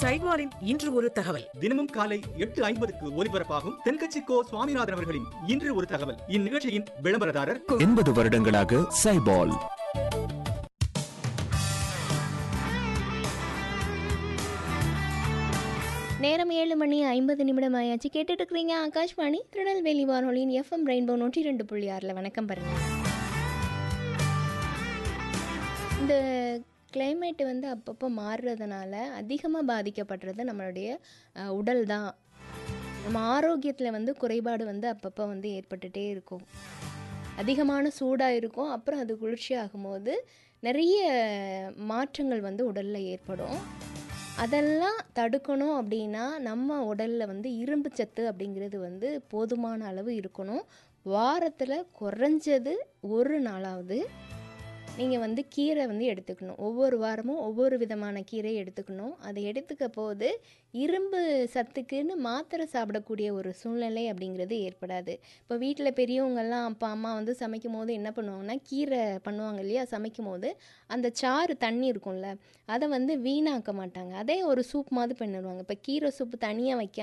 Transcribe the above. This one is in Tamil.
சைட்வாரின் இன்று ஒரு தகவல் தினமும் காலை எட்டு ஐம்பதுக்கு ஒலிபரப்பாகும் தென்கட்சி கோ சுவாமிநாதன் அவர்களின் இன்று ஒரு தகவல் இந்நிகழ்ச்சியின் விளம்பரதாரர் எண்பது வருடங்களாக சைபால் நேரம் ஏழு மணி ஐம்பது நிமிடம் ஆயாச்சு கேட்டுட்டு இருக்கிறீங்க ஆகாஷ்வாணி திருநெல்வேலி வானொலியின் எஃப்எம் ரெயின்போ நூற்றி ரெண்டு புள்ளி ஆறில் வணக்கம் பாருங்க இந்த climate வந்து அப்பப்போ மாறுறதுனால அதிகமாக பாதிக்கப்படுறது நம்மளுடைய அஹ், உடல் தான் நம்ம ஆரோக்கியத்தில் வந்து குறைபாடு வந்து அப்பப்போ வந்து ஏற்பட்டுட்டே இருக்கும் அதிகமான சூடாக இருக்கும் அப்புறம் அது குளிர்ச்சி ஆகும்போது நிறைய மாற்றங்கள் வந்து உடலில் ஏற்படும் அதெல்லாம் தடுக்கணும் அப்படின்னா நம்ம உடலில் வந்து இரும்பு சத்து அப்படிங்கிறது வந்து போதுமான அளவு இருக்கணும் வாரத்தில் குறைஞ்சது ஒரு நாளாவது நீங்கள் வந்து கீரை வந்து எடுத்துக்கணும் ஒவ்வொரு வாரமும் ஒவ்வொரு விதமான கீரை எடுத்துக்கணும் அதை எடுத்துக்க போது இரும்பு சத்துக்குன்னு மாத்திரை சாப்பிடக்கூடிய ஒரு சூழ்நிலை அப்படிங்கிறது ஏற்படாது இப்போ வீட்டில் பெரியவங்கெல்லாம் அப்பா அம்மா வந்து சமைக்கும் போது என்ன பண்ணுவாங்கன்னா கீரை பண்ணுவாங்க இல்லையா சமைக்கும் போது அந்த சாறு தண்ணி இருக்கும்ல அதை வந்து வீணாக்க மாட்டாங்க அதே ஒரு சூப் மாதிரி பண்ணிடுவாங்க இப்போ கீரை சூப்பு தனியாக வைக்க